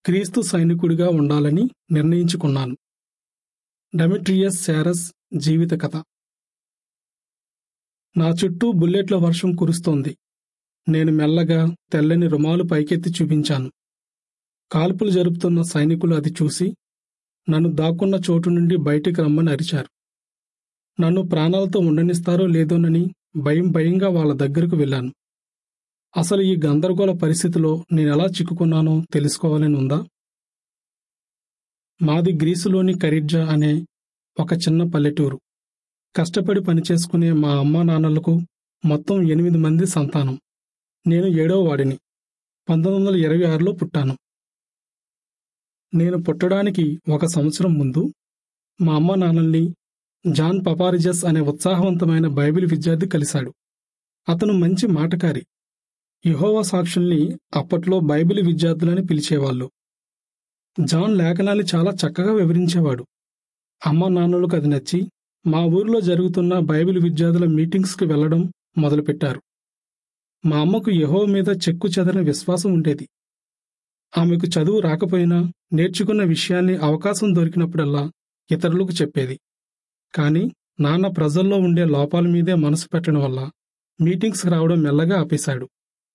క్రీస్తు సైనికుడిగా ఉండాలని నిర్ణయించుకున్నాను డమిట్రియస్ శారస్ జీవిత కథ నా చుట్టూ బుల్లెట్ల వర్షం కురుస్తోంది నేను మెల్లగా తెల్లని రుమాలు పైకెత్తి చూపించాను కాల్పులు జరుపుతున్న సైనికులు అది చూసి నన్ను దాక్కున్న చోటు నుండి బయటికి రమ్మని అరిచారు నన్ను ప్రాణాలతో ఉండనిస్తారో లేదోనని భయం భయంగా వాళ్ళ దగ్గరకు వెళ్ళాను అసలు ఈ గందరగోళ పరిస్థితిలో నేనెలా చిక్కుకున్నానో తెలుసుకోవాలని ఉందా మాది గ్రీసులోని కరిడ్జా అనే ఒక చిన్న పల్లెటూరు కష్టపడి పనిచేసుకునే మా అమ్మా నాన్నలకు మొత్తం ఎనిమిది మంది సంతానం నేను ఏడవ వాడిని పంతొమ్మిది వందల ఇరవై ఆరులో పుట్టాను నేను పుట్టడానికి ఒక సంవత్సరం ముందు మా అమ్మ నాన్నల్ని జాన్ పపారిజస్ అనే ఉత్సాహవంతమైన బైబిల్ విద్యార్థి కలిశాడు అతను మంచి మాటకారి యహోవా సాక్షుల్ని అప్పట్లో బైబిల్ విద్యార్థులని పిలిచేవాళ్ళు జాన్ లేఖనాలు చాలా చక్కగా వివరించేవాడు అమ్మ నాన్నలకు అది నచ్చి మా ఊరిలో జరుగుతున్న బైబిల్ విద్యార్థుల మీటింగ్స్కి వెళ్లడం మొదలుపెట్టారు మా అమ్మకు యహో మీద చెక్కు చెదరని విశ్వాసం ఉండేది ఆమెకు చదువు రాకపోయినా నేర్చుకున్న విషయాన్ని అవకాశం దొరికినప్పుడల్లా ఇతరులకు చెప్పేది కాని నాన్న ప్రజల్లో ఉండే లోపాల మీదే మనసు పెట్టడం వల్ల మీటింగ్స్కి రావడం మెల్లగా ఆపేశాడు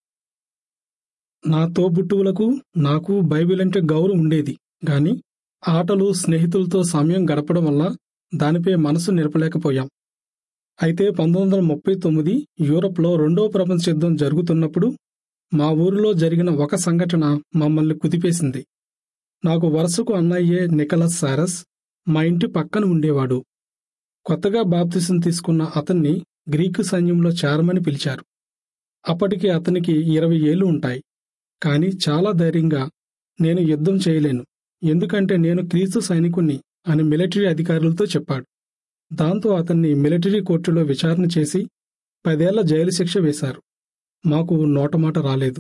నా తోబుట్టువులకు నాకు బైబిల్ అంటే గౌరవం ఉండేది గాని ఆటలు స్నేహితులతో సమయం గడపడం వల్ల దానిపై మనసు నిలపలేకపోయాం అయితే పంతొమ్మిది వందల ముప్పై తొమ్మిది యూరప్లో రెండో ప్రపంచ యుద్ధం జరుగుతున్నప్పుడు మా ఊరిలో జరిగిన ఒక సంఘటన మమ్మల్ని కుదిపేసింది నాకు వరుసకు అన్నయ్యే నికలస్ సారస్ మా ఇంటి పక్కన ఉండేవాడు కొత్తగా బాప్తిసం తీసుకున్న అతన్ని గ్రీకు సైన్యంలో చేరమని పిలిచారు అప్పటికి అతనికి ఇరవై ఏళ్లు ఉంటాయి కాని చాలా ధైర్యంగా నేను యుద్ధం చేయలేను ఎందుకంటే నేను క్రీస్తు సైనికుణ్ణి అని మిలిటరీ అధికారులతో చెప్పాడు దాంతో అతన్ని మిలిటరీ కోర్టులో విచారణ చేసి పదేళ్ల జైలు శిక్ష వేశారు మాకు నోటమాట రాలేదు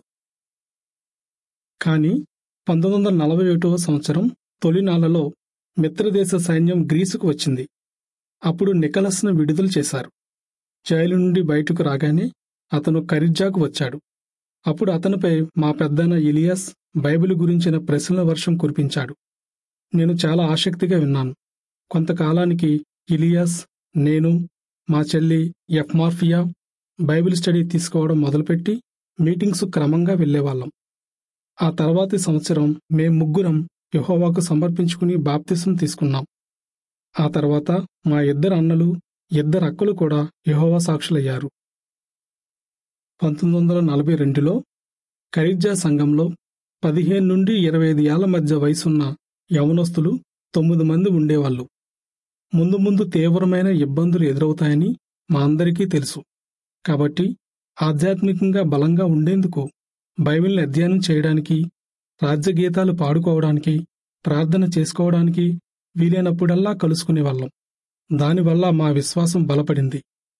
కాని పంతొమ్మిది వందల నలభై ఒకటవ సంవత్సరం తొలినాళ్లలో మిత్రదేశ సైన్యం గ్రీసుకు వచ్చింది అప్పుడు నికలస్ను విడుదల చేశారు జైలు నుండి బయటకు రాగానే అతను కరిజ్జాకు వచ్చాడు అప్పుడు అతనిపై మా పెద్దన ఇలియాస్ బైబిల్ గురించిన ప్రశ్నల వర్షం కురిపించాడు నేను చాలా ఆసక్తిగా విన్నాను కొంతకాలానికి ఇలియాస్ నేను మా చెల్లి ఎఫ్ మార్ఫియా బైబిల్ స్టడీ తీసుకోవడం మొదలుపెట్టి మీటింగ్స్ క్రమంగా వెళ్లేవాళ్ళం ఆ తర్వాతి సంవత్సరం మేం ముగ్గురం యహోవాకు సమర్పించుకుని బాప్తిసం తీసుకున్నాం ఆ తర్వాత మా ఇద్దరు అన్నలు ఇద్దరు అక్కలు కూడా యహోవా సాక్షులయ్యారు పంతొమ్మిది వందల నలభై రెండులో ఖరీజా సంఘంలో పదిహేను నుండి ఇరవై ఐదు ఏళ్ల మధ్య వయసున్న యవనస్తులు తొమ్మిది మంది ఉండేవాళ్ళు ముందు ముందు తీవ్రమైన ఇబ్బందులు ఎదురవుతాయని మా అందరికీ తెలుసు కాబట్టి ఆధ్యాత్మికంగా బలంగా ఉండేందుకు బైబిల్ని అధ్యయనం చేయడానికి రాజ్యగీతాలు పాడుకోవడానికి ప్రార్థన చేసుకోవడానికి వీలైనప్పుడల్లా కలుసుకునేవాళ్ళం దానివల్ల మా విశ్వాసం బలపడింది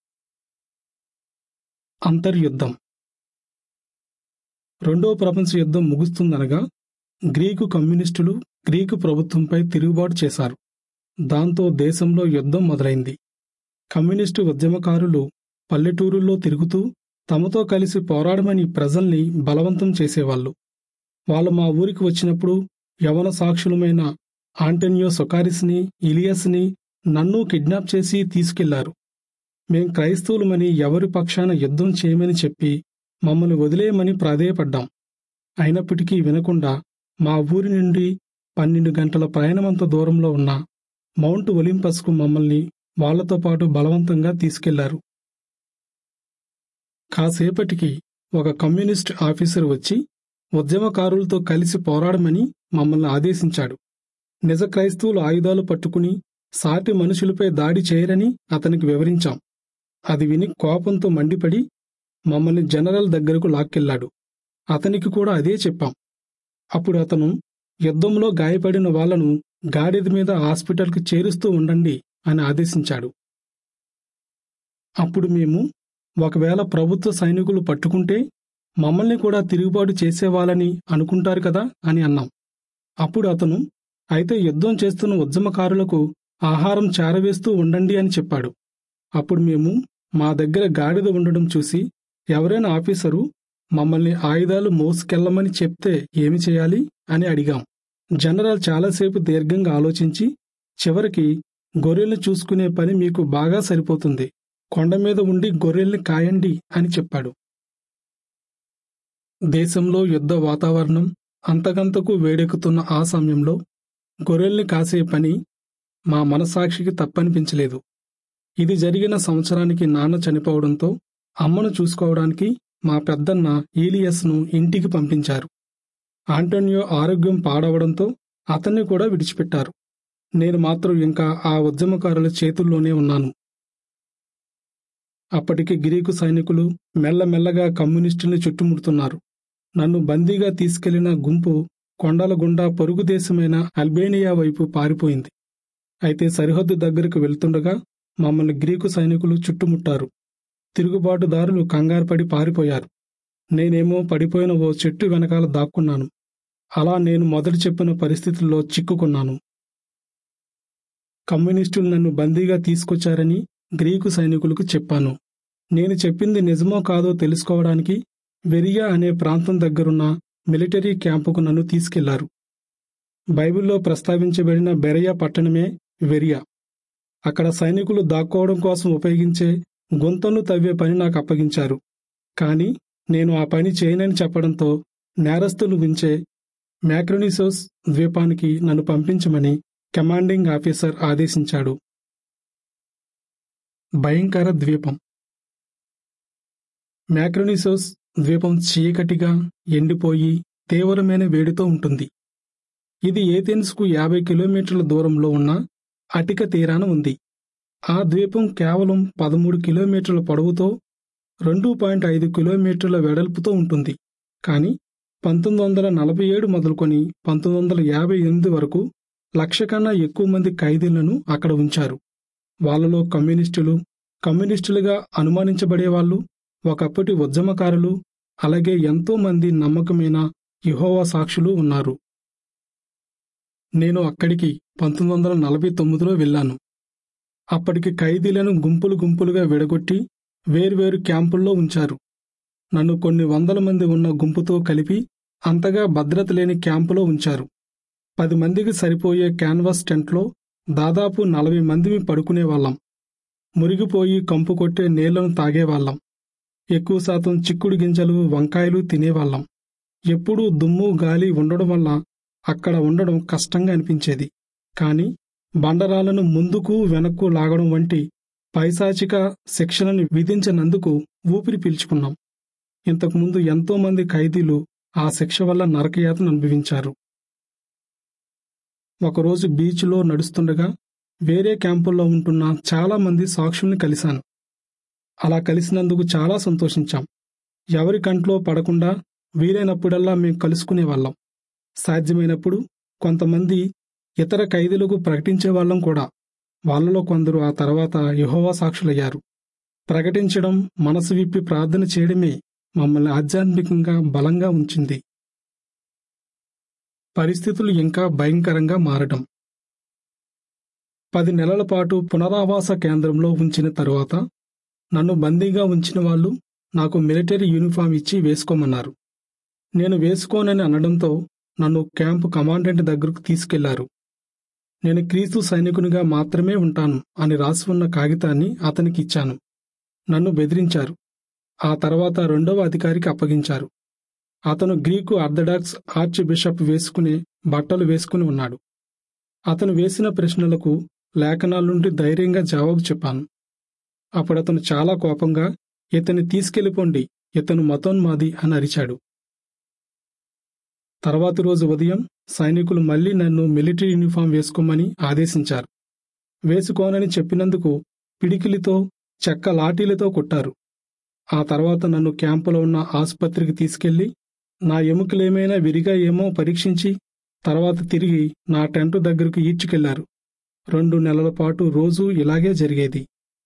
అంతర్యుద్ధం రెండో ప్రపంచ యుద్ధం ముగుస్తుందనగా గ్రీకు కమ్యూనిస్టులు గ్రీకు ప్రభుత్వంపై తిరుగుబాటు చేశారు దాంతో దేశంలో యుద్ధం మొదలైంది కమ్యూనిస్టు ఉద్యమకారులు పల్లెటూరుల్లో తిరుగుతూ తమతో కలిసి పోరాడమని ప్రజల్ని బలవంతం చేసేవాళ్ళు వాళ్ళు మా ఊరికి వచ్చినప్పుడు యవన సాక్షులమైన ఆంటనియో సొకారిస్ని ఇలియస్ని నన్ను కిడ్నాప్ చేసి తీసుకెళ్లారు మేం క్రైస్తవులమని ఎవరి పక్షాన యుద్ధం చేయమని చెప్పి మమ్మల్ని వదిలేయమని ప్రాధేయపడ్డాం అయినప్పటికీ వినకుండా మా ఊరి నుండి పన్నెండు గంటల ప్రయాణమంత దూరంలో ఉన్న మౌంట్ ఒలింపస్కు మమ్మల్ని వాళ్లతో పాటు బలవంతంగా తీసుకెళ్లారు కాసేపటికి ఒక కమ్యూనిస్ట్ ఆఫీసర్ వచ్చి ఉద్యమకారులతో కలిసి పోరాడమని మమ్మల్ని ఆదేశించాడు నిజ క్రైస్తవులు ఆయుధాలు పట్టుకుని సాటి మనుషులపై దాడి చేయరని అతనికి వివరించాం అది విని కోపంతో మండిపడి మమ్మల్ని జనరల్ దగ్గరకు లాక్కెళ్లాడు అతనికి కూడా అదే చెప్పాం అప్పుడు అతను యుద్ధంలో గాయపడిన వాళ్లను గాడిద మీద హాస్పిటల్కి చేరుస్తూ ఉండండి అని ఆదేశించాడు అప్పుడు మేము ఒకవేళ ప్రభుత్వ సైనికులు పట్టుకుంటే మమ్మల్ని కూడా తిరుగుబాటు చేసేవాళ్ళని అనుకుంటారు కదా అని అన్నాం అప్పుడు అతను అయితే యుద్ధం చేస్తున్న ఉద్యమకారులకు ఆహారం చేరవేస్తూ ఉండండి అని చెప్పాడు అప్పుడు మేము మా దగ్గర గాడిద ఉండడం చూసి ఎవరైనా ఆఫీసరు మమ్మల్ని ఆయుధాలు మోసుకెళ్లమని చెప్తే ఏమి చేయాలి అని అడిగాం జనరల్ చాలాసేపు దీర్ఘంగా ఆలోచించి చివరికి గొర్రెల్ని చూసుకునే పని మీకు బాగా సరిపోతుంది కొండ మీద ఉండి గొర్రెల్ని కాయండి అని చెప్పాడు దేశంలో యుద్ధ వాతావరణం అంతకంతకు వేడెక్కుతున్న ఆ సమయంలో గొర్రెల్ని కాసే పని మా మనసాక్షికి తప్పనిపించలేదు ఇది జరిగిన సంవత్సరానికి నాన్న చనిపోవడంతో అమ్మను చూసుకోవడానికి మా పెద్దన్న ఈలియస్ను ఇంటికి పంపించారు ఆంటోనియో ఆరోగ్యం పాడవడంతో అతన్ని కూడా విడిచిపెట్టారు నేను మాత్రం ఇంకా ఆ ఉద్యమకారుల చేతుల్లోనే ఉన్నాను అప్పటికి గ్రీకు సైనికులు మెల్లమెల్లగా కమ్యూనిస్టుల్ని చుట్టుముడుతున్నారు నన్ను బందీగా తీసుకెళ్లిన గుంపు కొండల గుండా పొరుగు దేశమైన అల్బేనియా వైపు పారిపోయింది అయితే సరిహద్దు దగ్గరకు వెళ్తుండగా మమ్మల్ని గ్రీకు సైనికులు చుట్టుముట్టారు తిరుగుబాటుదారులు కంగారుపడి పారిపోయారు నేనేమో పడిపోయిన ఓ చెట్టు వెనకాల దాక్కున్నాను అలా నేను మొదటి చెప్పిన పరిస్థితుల్లో చిక్కుకున్నాను కమ్యూనిస్టులు నన్ను బందీగా తీసుకొచ్చారని గ్రీకు సైనికులకు చెప్పాను నేను చెప్పింది నిజమో కాదో తెలుసుకోవడానికి వెరియా అనే ప్రాంతం దగ్గరున్న మిలిటరీ క్యాంపుకు నన్ను తీసుకెళ్లారు బైబిల్లో ప్రస్తావించబడిన బెరయా పట్టణమే వెరియా అక్కడ సైనికులు దాక్కోవడం కోసం ఉపయోగించే గుంతను తవ్వే పని నాకు అప్పగించారు కాని నేను ఆ పని చేయనని చెప్పడంతో నేరస్తులు ఉంచే మ్యాక్రోనిసోస్ ద్వీపానికి నన్ను పంపించమని కమాండింగ్ ఆఫీసర్ ఆదేశించాడు భయంకర ద్వీపం మ్యాక్రోనిసోస్ ద్వీపం చీకటిగా ఎండిపోయి తీవ్రమైన వేడితో ఉంటుంది ఇది ఏథెన్స్కు యాభై కిలోమీటర్ల దూరంలో ఉన్న అటిక తీరాన ఉంది ఆ ద్వీపం కేవలం పదమూడు కిలోమీటర్ల పొడవుతో రెండు పాయింట్ ఐదు కిలోమీటర్ల వెడల్పుతో ఉంటుంది కానీ పంతొమ్మిది వందల నలభై ఏడు మొదలుకొని పంతొమ్మిది వందల యాభై ఎనిమిది వరకు లక్ష కన్నా ఎక్కువ మంది ఖైదీలను అక్కడ ఉంచారు వాళ్ళలో కమ్యూనిస్టులు కమ్యూనిస్టులుగా అనుమానించబడేవాళ్ళు ఒకప్పటి ఉద్యమకారులు అలాగే ఎంతో మంది నమ్మకమైన యెహోవా సాక్షులు ఉన్నారు నేను అక్కడికి పంతొమ్మిది వందల నలభై తొమ్మిదిలో వెళ్ళాను అప్పటికి ఖైదీలను గుంపులు గుంపులుగా విడగొట్టి వేర్వేరు క్యాంపుల్లో ఉంచారు నన్ను కొన్ని వందల మంది ఉన్న గుంపుతో కలిపి అంతగా భద్రత లేని క్యాంపులో ఉంచారు పది మందికి సరిపోయే క్యాన్వాస్ టెంట్లో దాదాపు నలభై మందిమి పడుకునేవాళ్ళం మురిగిపోయి కంపు కొట్టే నీళ్లను తాగేవాళ్ళం ఎక్కువ శాతం చిక్కుడు గింజలు వంకాయలు తినేవాళ్ళం ఎప్పుడూ దుమ్ము గాలి ఉండడం వల్ల అక్కడ ఉండడం కష్టంగా అనిపించేది కాని బండరాలను ముందుకు వెనక్కు లాగడం వంటి పైశాచిక శిక్షణను విధించినందుకు ఊపిరి పీల్చుకున్నాం ఇంతకుముందు ఎంతో మంది ఖైదీలు ఆ శిక్ష వల్ల నరకయాతను అనుభవించారు ఒకరోజు బీచ్లో నడుస్తుండగా వేరే క్యాంపుల్లో ఉంటున్న చాలా మంది సాక్షుల్ని కలిశాను అలా కలిసినందుకు చాలా సంతోషించాం ఎవరి కంట్లో పడకుండా వీలైనప్పుడల్లా మేం కలుసుకునేవాళ్ళం సాధ్యమైనప్పుడు కొంతమంది ఇతర ఖైదీలకు ప్రకటించేవాళ్ళం కూడా వాళ్ళలో కొందరు ఆ తర్వాత యెహోవా సాక్షులయ్యారు ప్రకటించడం మనసు విప్పి ప్రార్థన చేయడమే మమ్మల్ని ఆధ్యాత్మికంగా బలంగా ఉంచింది పరిస్థితులు ఇంకా భయంకరంగా మారటం పది నెలల పాటు పునరావాస కేంద్రంలో ఉంచిన తరువాత నన్ను బందీగా ఉంచిన వాళ్ళు నాకు మిలిటరీ యూనిఫామ్ ఇచ్చి వేసుకోమన్నారు నేను వేసుకోనని అనడంతో నన్ను క్యాంపు కమాండెంట్ దగ్గరకు తీసుకెళ్లారు నేను క్రీస్తు సైనికునిగా మాత్రమే ఉంటాను అని రాసి ఉన్న కాగితాన్ని అతనికి ఇచ్చాను నన్ను బెదిరించారు ఆ తర్వాత రెండవ అధికారికి అప్పగించారు అతను గ్రీకు ఆర్థడాక్స్ ఆర్చ్ బిషప్ వేసుకునే బట్టలు వేసుకుని ఉన్నాడు అతను వేసిన ప్రశ్నలకు లేఖనాల నుండి ధైర్యంగా జవాబు చెప్పాను అప్పుడతను చాలా కోపంగా ఇతన్ని తీసుకెళ్లిపోండి ఇతను మతోన్మాది అని అరిచాడు తర్వాతి రోజు ఉదయం సైనికులు మళ్లీ నన్ను మిలిటరీ యూనిఫామ్ వేసుకోమని ఆదేశించారు వేసుకోనని చెప్పినందుకు పిడికిలితో చెక్క లాఠీలతో కొట్టారు ఆ తర్వాత నన్ను క్యాంపులో ఉన్న ఆసుపత్రికి తీసుకెళ్లి నా ఎముకలేమైనా విరిగా ఏమో పరీక్షించి తర్వాత తిరిగి నా టెంటు దగ్గరకు ఈడ్చుకెళ్లారు రెండు నెలల పాటు రోజూ ఇలాగే జరిగేది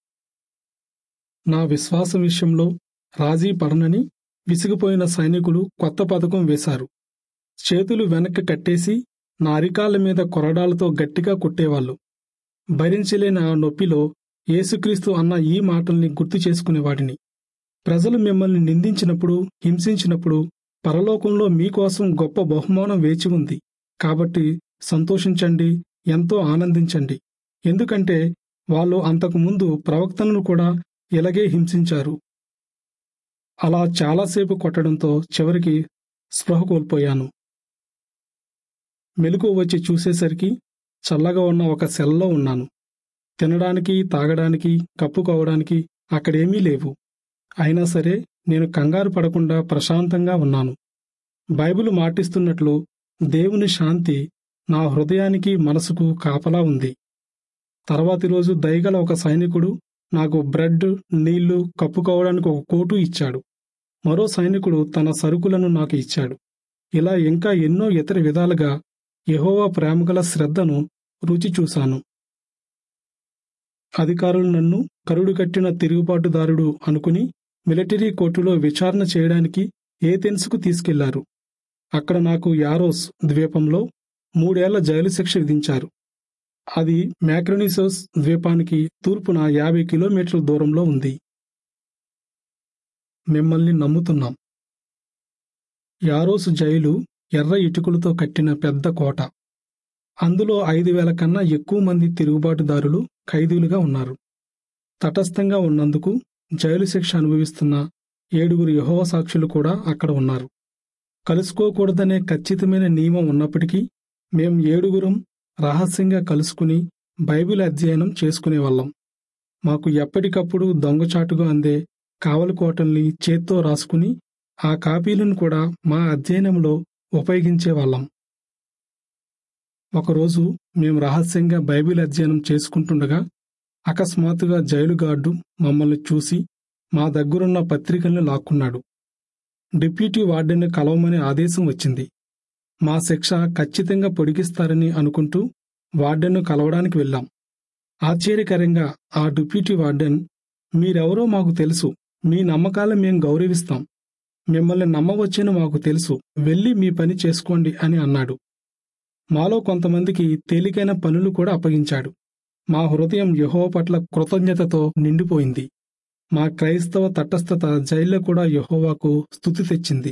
నా విశ్వాసం విషయంలో రాజీ పడనని విసిగిపోయిన సైనికులు కొత్త పథకం వేశారు చేతులు వెనక్కి కట్టేసి నా అరికాళ్ళ మీద కొరడాలతో గట్టిగా కొట్టేవాళ్ళు భరించలేని ఆ నొప్పిలో యేసుక్రీస్తు అన్న ఈ మాటల్ని గుర్తు చేసుకునేవాడిని ప్రజలు మిమ్మల్ని నిందించినప్పుడు హింసించినప్పుడు పరలోకంలో మీకోసం గొప్ప బహుమానం వేచి ఉంది కాబట్టి సంతోషించండి ఎంతో ఆనందించండి ఎందుకంటే వాళ్ళు అంతకుముందు ప్రవక్తలను కూడా ఇలాగే హింసించారు అలా చాలాసేపు కొట్టడంతో చివరికి స్పృహ కోల్పోయాను మెలకు వచ్చి చూసేసరికి చల్లగా ఉన్న ఒక సెల్లో ఉన్నాను తినడానికి తాగడానికి కప్పుకోవడానికి అక్కడేమీ లేవు అయినా సరే నేను కంగారు పడకుండా ప్రశాంతంగా ఉన్నాను బైబిల్ మాటిస్తున్నట్లు దేవుని శాంతి నా హృదయానికి మనసుకు కాపలా ఉంది తర్వాతి రోజు దయగల ఒక సైనికుడు నాకు బ్రెడ్ నీళ్లు కప్పుకోవడానికి ఒక కోటు ఇచ్చాడు మరో సైనికుడు తన సరుకులను నాకు ఇచ్చాడు ఇలా ఇంకా ఎన్నో ఇతర విధాలుగా యెహోవా ప్రేమగల శ్రద్ధను రుచి చూశాను అధికారులు నన్ను కరుడు కట్టిన తిరుగుబాటుదారుడు అనుకుని మిలిటరీ కోర్టులో విచారణ చేయడానికి ఏథెన్స్కు తీసుకెళ్లారు అక్కడ నాకు యారోస్ ద్వీపంలో మూడేళ్ల జైలు శిక్ష విధించారు అది మ్యాక్రోనిసోస్ ద్వీపానికి తూర్పున యాభై కిలోమీటర్ల దూరంలో ఉంది మిమ్మల్ని నమ్ముతున్నాం యారోసు జైలు ఎర్ర ఇటుకలతో కట్టిన పెద్ద కోట అందులో ఐదు వేల కన్నా ఎక్కువ మంది తిరుగుబాటుదారులు ఖైదీలుగా ఉన్నారు తటస్థంగా ఉన్నందుకు జైలు శిక్ష అనుభవిస్తున్న ఏడుగురు యహోవ సాక్షులు కూడా అక్కడ ఉన్నారు కలుసుకోకూడదనే ఖచ్చితమైన నియమం ఉన్నప్పటికీ మేం ఏడుగురం రహస్యంగా కలుసుకుని బైబిల్ అధ్యయనం చేసుకునేవాళ్ళం మాకు ఎప్పటికప్పుడు దొంగచాటుగా అందే కావలికోటల్ని చేత్తో రాసుకుని ఆ కాపీలను కూడా మా అధ్యయనంలో ఉపయోగించేవాళ్ళం ఒకరోజు మేము రహస్యంగా బైబిల్ అధ్యయనం చేసుకుంటుండగా అకస్మాత్తుగా జైలు గార్డు మమ్మల్ని చూసి మా దగ్గరున్న పత్రికల్ని లాక్కున్నాడు డిప్యూటీ వార్డెన్ను కలవమని ఆదేశం వచ్చింది మా శిక్ష ఖచ్చితంగా పొడిగిస్తారని అనుకుంటూ వార్డెన్ను కలవడానికి వెళ్ళాం ఆశ్చర్యకరంగా ఆ డిప్యూటీ వార్డెన్ మీరెవరో మాకు తెలుసు మీ నమ్మకాలను మేం గౌరవిస్తాం మిమ్మల్ని నమ్మవచ్చని మాకు తెలుసు వెళ్ళి మీ పని చేసుకోండి అని అన్నాడు మాలో కొంతమందికి తేలికైన పనులు కూడా అప్పగించాడు మా హృదయం యహో పట్ల కృతజ్ఞతతో నిండిపోయింది మా క్రైస్తవ తటస్థత జైల్లో కూడా యహోవాకు స్థుతి తెచ్చింది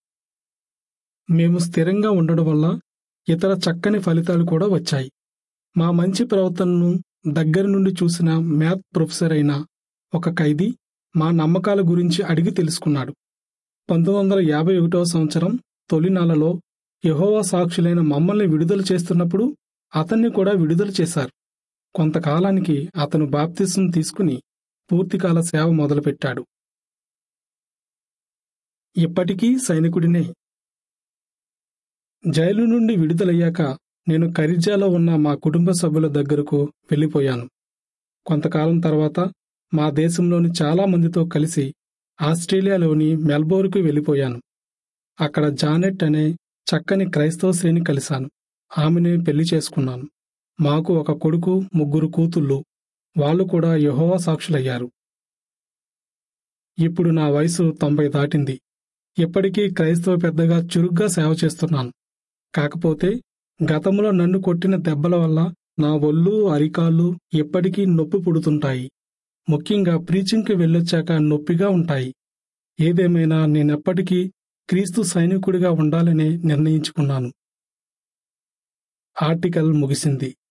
మేము స్థిరంగా ఉండడం వల్ల ఇతర చక్కని ఫలితాలు కూడా వచ్చాయి మా మంచి ప్రవర్తనను దగ్గర నుండి చూసిన మ్యాథ్ ప్రొఫెసర్ అయిన ఒక ఖైదీ మా నమ్మకాల గురించి అడిగి తెలుసుకున్నాడు పంతొమ్మిది వందల యాభై ఒకటవ సంవత్సరం తొలినాలలో యహోవా సాక్షులైన మమ్మల్ని విడుదల చేస్తున్నప్పుడు అతన్ని కూడా విడుదల చేశారు కొంతకాలానికి అతను బాప్తిసం తీసుకుని పూర్తికాల సేవ మొదలుపెట్టాడు ఇప్పటికీ సైనికుడినే జైలు నుండి విడుదలయ్యాక నేను ఖరిజాలో ఉన్న మా కుటుంబ సభ్యుల దగ్గరకు వెళ్ళిపోయాను కొంతకాలం తర్వాత మా దేశంలోని చాలా మందితో కలిసి ఆస్ట్రేలియాలోని మెల్బోర్న్కు వెళ్ళిపోయాను అక్కడ జానెట్ అనే చక్కని క్రైస్తవ శ్రేణి కలిశాను ఆమెని పెళ్లి చేసుకున్నాను మాకు ఒక కొడుకు ముగ్గురు కూతుళ్ళు వాళ్ళు కూడా యహోవా సాక్షులయ్యారు ఇప్పుడు నా వయసు తొంభై దాటింది ఇప్పటికీ క్రైస్తవ పెద్దగా చురుగ్గా సేవ చేస్తున్నాను కాకపోతే గతంలో నన్ను కొట్టిన దెబ్బల వల్ల నా ఒళ్ళు అరికాళ్ళు ఎప్పటికీ నొప్పి పుడుతుంటాయి ముఖ్యంగా ప్రీచింగ్కి వెళ్ళొచ్చాక నొప్పిగా ఉంటాయి ఏదేమైనా నేనెప్పటికీ క్రీస్తు సైనికుడిగా ఉండాలని నిర్ణయించుకున్నాను ఆర్టికల్ ముగిసింది